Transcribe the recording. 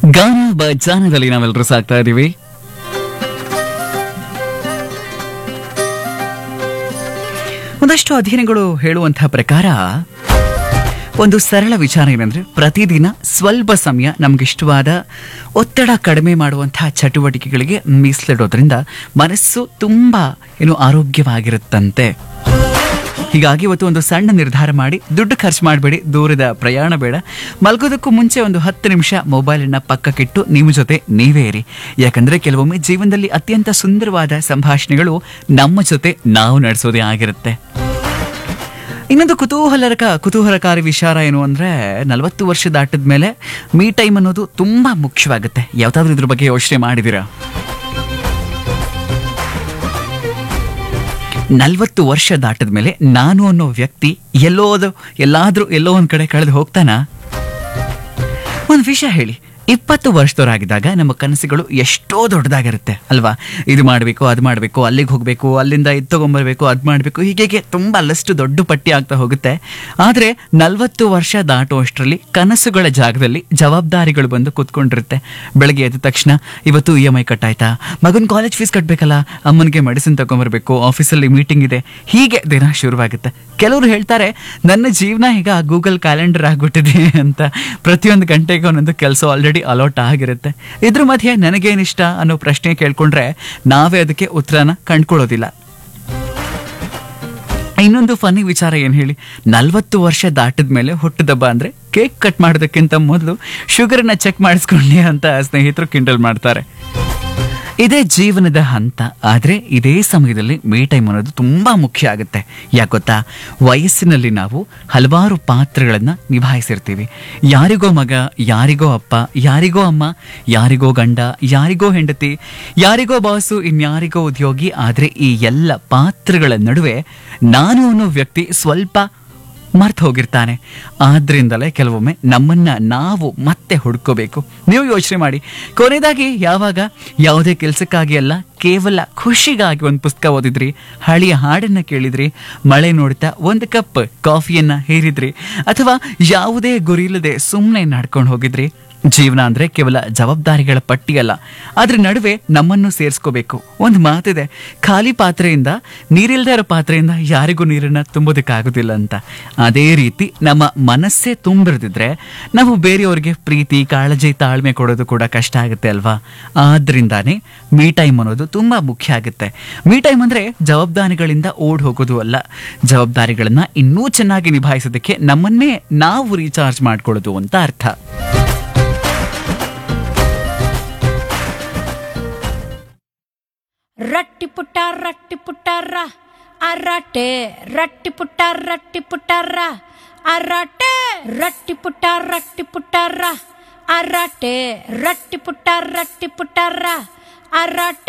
ಗಾನ ಬಜಾನದಲ್ಲಿ ನಾವೆಲ್ಲರೂ ಸಾಕ್ತಾ ಇದ್ದೀವಿ ಒಂದಷ್ಟು ಅಧ್ಯಯನಗಳು ಹೇಳುವಂತಹ ಪ್ರಕಾರ ಒಂದು ಸರಳ ವಿಚಾರ ಏನಂದ್ರೆ ಪ್ರತಿದಿನ ಸ್ವಲ್ಪ ಸಮಯ ನಮಗಿಷ್ಟವಾದ ಒತ್ತಡ ಕಡಿಮೆ ಮಾಡುವಂತಹ ಚಟುವಟಿಕೆಗಳಿಗೆ ಮೀಸಲಿಡೋದ್ರಿಂದ ಮನಸ್ಸು ತುಂಬಾ ಏನು ಆರೋಗ್ಯವಾಗಿರುತ್ತಂತೆ ಹೀಗಾಗಿ ಇವತ್ತು ಒಂದು ಸಣ್ಣ ನಿರ್ಧಾರ ಮಾಡಿ ದುಡ್ಡು ಖರ್ಚು ಮಾಡಬೇಡಿ ದೂರದ ಪ್ರಯಾಣ ಬೇಡ ಮಲಗೋದಕ್ಕೂ ಮುಂಚೆ ಒಂದು ಹತ್ತು ನಿಮಿಷ ಮೊಬೈಲನ್ನು ಪಕ್ಕಕ್ಕಿಟ್ಟು ನಿಮ್ಮ ಜೊತೆ ನೀವೇ ಇರಿ ಯಾಕಂದ್ರೆ ಕೆಲವೊಮ್ಮೆ ಜೀವನದಲ್ಲಿ ಅತ್ಯಂತ ಸುಂದರವಾದ ಸಂಭಾಷಣೆಗಳು ನಮ್ಮ ಜೊತೆ ನಾವು ನಡೆಸೋದೇ ಆಗಿರುತ್ತೆ ಇನ್ನೊಂದು ಕುತೂಹಲಕ ಕುತೂಹಲಕಾರಿ ವಿಚಾರ ಏನು ಅಂದ್ರೆ ನಲವತ್ತು ವರ್ಷ ದಾಟಿದ ಮೇಲೆ ಮೀ ಟೈಮ್ ಅನ್ನೋದು ತುಂಬಾ ಮುಖ್ಯವಾಗುತ್ತೆ ಯಾವ್ದಾದ್ರು ಇದ್ರ ಬಗ್ಗೆ ಯೋಚನೆ ಮಾಡಿದ್ದೀರಾ ನಲ್ವತ್ತು ವರ್ಷ ದಾಟದ ಮೇಲೆ ನಾನು ಅನ್ನೋ ವ್ಯಕ್ತಿ ಎಲ್ಲೋದು ಎಲ್ಲಾದ್ರೂ ಎಲ್ಲೋ ಒಂದ್ ಕಡೆ ಕಳೆದು ಹೋಗ್ತಾನ ಒಂದು ವಿಷಯ ಹೇಳಿ ಇಪ್ಪತ್ತು ವರ್ಷದವರಾಗಿದ್ದಾಗ ನಮ್ಮ ಕನಸುಗಳು ಎಷ್ಟೋ ದೊಡ್ಡದಾಗಿರುತ್ತೆ ಅಲ್ವಾ ಇದು ಮಾಡಬೇಕು ಅದು ಮಾಡಬೇಕು ಅಲ್ಲಿಗೆ ಹೋಗಬೇಕು ಅಲ್ಲಿಂದ ಇದು ತಗೊಂಬರ್ಬೇಕು ಅದು ಮಾಡಬೇಕು ಹೀಗೆ ತುಂಬ ಅಲ್ಲಷ್ಟು ದೊಡ್ಡ ಪಟ್ಟಿ ಆಗ್ತಾ ಹೋಗುತ್ತೆ ಆದರೆ ನಲವತ್ತು ವರ್ಷ ದಾಟುವಷ್ಟರಲ್ಲಿ ಕನಸುಗಳ ಜಾಗದಲ್ಲಿ ಜವಾಬ್ದಾರಿಗಳು ಬಂದು ಕೂತ್ಕೊಂಡಿರುತ್ತೆ ಬೆಳಗ್ಗೆ ಎದ್ದ ತಕ್ಷಣ ಇವತ್ತು ಇ ಎಮ್ ಐ ಕಟ್ಟಾಯ್ತಾ ಮಗನ ಕಾಲೇಜ್ ಫೀಸ್ ಕಟ್ಟಬೇಕಲ್ಲ ಅಮ್ಮನಿಗೆ ಮೆಡಿಸಿನ್ ತಗೊಂಬರ್ಬೇಕು ಆಫೀಸಲ್ಲಿ ಮೀಟಿಂಗ್ ಇದೆ ಹೀಗೆ ದಿನ ಶುರುವಾಗುತ್ತೆ ಕೆಲವರು ಹೇಳ್ತಾರೆ ನನ್ನ ಜೀವನ ಈಗ ಗೂಗಲ್ ಕ್ಯಾಲೆಂಡರ್ ಆಗ್ಬಿಟ್ಟಿದೆ ಅಂತ ಪ್ರತಿಯೊಂದು ಗಂಟೆಗೆ ಒಂದೊಂದು ಕೆಲಸ ಆಲ್ರೆಡಿ ಅಲಾಟ್ ಆಗಿರುತ್ತೆ ಇದ್ರ ಮಧ್ಯೆ ನನಗೇನಿಷ್ಟ ಅನ್ನೋ ಪ್ರಶ್ನೆ ಕೇಳ್ಕೊಂಡ್ರೆ ನಾವೇ ಅದಕ್ಕೆ ಉತ್ತರನ ಕಂಡ್ಕೊಳ್ಳೋದಿಲ್ಲ ಇನ್ನೊಂದು ಫನಿ ವಿಚಾರ ಏನು ಹೇಳಿ ನಲ್ವತ್ತು ವರ್ಷ ದಾಟಿದ ಮೇಲೆ ಹುಟ್ಟದಬ್ಬ ಅಂದ್ರೆ ಕೇಕ್ ಕಟ್ ಮಾಡೋದಕ್ಕಿಂತ ಮೊದಲು ಶುಗರ್ನ ಚೆಕ್ ಮಾಡಿಸ್ಕೊಂಡೆ ಅಂತ ಸ್ನೇಹಿತರು ಕಿಂಡಲ್ ಮಾಡ್ತಾರೆ ಇದೇ ಜೀವನದ ಹಂತ ಆದರೆ ಇದೇ ಸಮಯದಲ್ಲಿ ಮೇ ಟೈಮ್ ಅನ್ನೋದು ತುಂಬಾ ಮುಖ್ಯ ಆಗುತ್ತೆ ಯಾಕೆ ಗೊತ್ತಾ ವಯಸ್ಸಿನಲ್ಲಿ ನಾವು ಹಲವಾರು ಪಾತ್ರಗಳನ್ನು ನಿಭಾಯಿಸಿರ್ತೀವಿ ಯಾರಿಗೋ ಮಗ ಯಾರಿಗೋ ಅಪ್ಪ ಯಾರಿಗೋ ಅಮ್ಮ ಯಾರಿಗೋ ಗಂಡ ಯಾರಿಗೋ ಹೆಂಡತಿ ಯಾರಿಗೋ ಬಾಸು ಇನ್ಯಾರಿಗೋ ಉದ್ಯೋಗಿ ಆದರೆ ಈ ಎಲ್ಲ ಪಾತ್ರಗಳ ನಡುವೆ ನಾನು ಅನ್ನೋ ವ್ಯಕ್ತಿ ಸ್ವಲ್ಪ ಮರ್ತು ಹೋಗಿರ್ತಾನೆ ಆದ್ರಿಂದಲೇ ಕೆಲವೊಮ್ಮೆ ನಮ್ಮನ್ನ ನಾವು ಮತ್ತೆ ಹುಡ್ಕೋಬೇಕು ನೀವು ಯೋಚನೆ ಮಾಡಿ ಕೊನೆಯದಾಗಿ ಯಾವಾಗ ಯಾವುದೇ ಕೆಲಸಕ್ಕಾಗಿ ಅಲ್ಲ ಕೇವಲ ಖುಷಿಗಾಗಿ ಒಂದು ಪುಸ್ತಕ ಓದಿದ್ರಿ ಹಳೆಯ ಹಾಡನ್ನ ಕೇಳಿದ್ರಿ ಮಳೆ ನೋಡ್ತಾ ಒಂದು ಕಪ್ ಕಾಫಿಯನ್ನ ಹೇರಿದ್ರಿ ಅಥವಾ ಯಾವುದೇ ಗುರಿ ಇಲ್ಲದೆ ಸುಮ್ಮನೆ ನಡ್ಕೊಂಡು ಹೋಗಿದ್ರಿ ಜೀವನ ಅಂದ್ರೆ ಕೇವಲ ಜವಾಬ್ದಾರಿಗಳ ಪಟ್ಟಿಯಲ್ಲ ಅದ್ರ ನಡುವೆ ನಮ್ಮನ್ನು ಸೇರಿಸ್ಕೋಬೇಕು ಒಂದು ಮಾತಿದೆ ಖಾಲಿ ಪಾತ್ರೆಯಿಂದ ನೀರಿಲ್ದೇ ಇರೋ ಪಾತ್ರೆಯಿಂದ ಯಾರಿಗೂ ನೀರನ್ನ ತುಂಬೋದಕ್ಕಾಗೋದಿಲ್ಲ ಅಂತ ಅದೇ ರೀತಿ ನಮ್ಮ ಮನಸ್ಸೇ ತುಂಬಿರ್ದಿದ್ರೆ ನಾವು ಬೇರೆಯವ್ರಿಗೆ ಪ್ರೀತಿ ಕಾಳಜಿ ತಾಳ್ಮೆ ಕೊಡೋದು ಕೂಡ ಕಷ್ಟ ಆಗುತ್ತೆ ಅಲ್ವಾ ಆದ್ರಿಂದಾನೇ ಮೀ ಟೈಮ್ ಅನ್ನೋದು ತುಂಬಾ ಮುಖ್ಯ ಆಗುತ್ತೆ ಮೀ ಟೈಮ್ ಅಂದ್ರೆ ಜವಾಬ್ದಾರಿಗಳಿಂದ ಓಡ್ ಹೋಗೋದು ಅಲ್ಲ ಜವಾಬ್ದಾರಿಗಳನ್ನ ಇನ್ನೂ ಚೆನ್ನಾಗಿ ನಿಭಾಯಿಸೋದಕ್ಕೆ ನಮ್ಮನ್ನೇ ನಾವು ರೀಚಾರ್ಜ್ ಮಾಡ್ಕೊಳ್ಳೋದು ಅಂತ ಅರ್ಥ ರಟ್ಟಿ ಪುಟ್ಟ ರಟ್ಟಿ ಪುಟ್ಟಾರ ಅರಾಟೆ ರಟ್ಟಿ ಪುಟ್ಟ ರಟ್ಟಿ ಪುಟ್ಟಾರ ಅರಾಟೆ ರಟ್ಟಿ ಪುಟ್ಟ ರಟ್ಟಿ ಪುಟ್ಟಾರ ಅರಾಟೆ ರಟ್ಟಿ ಪುಟ್ಟ ರಟ್ಟಿ ಪುಟ್ಟಾರ ಅರಾಟೆ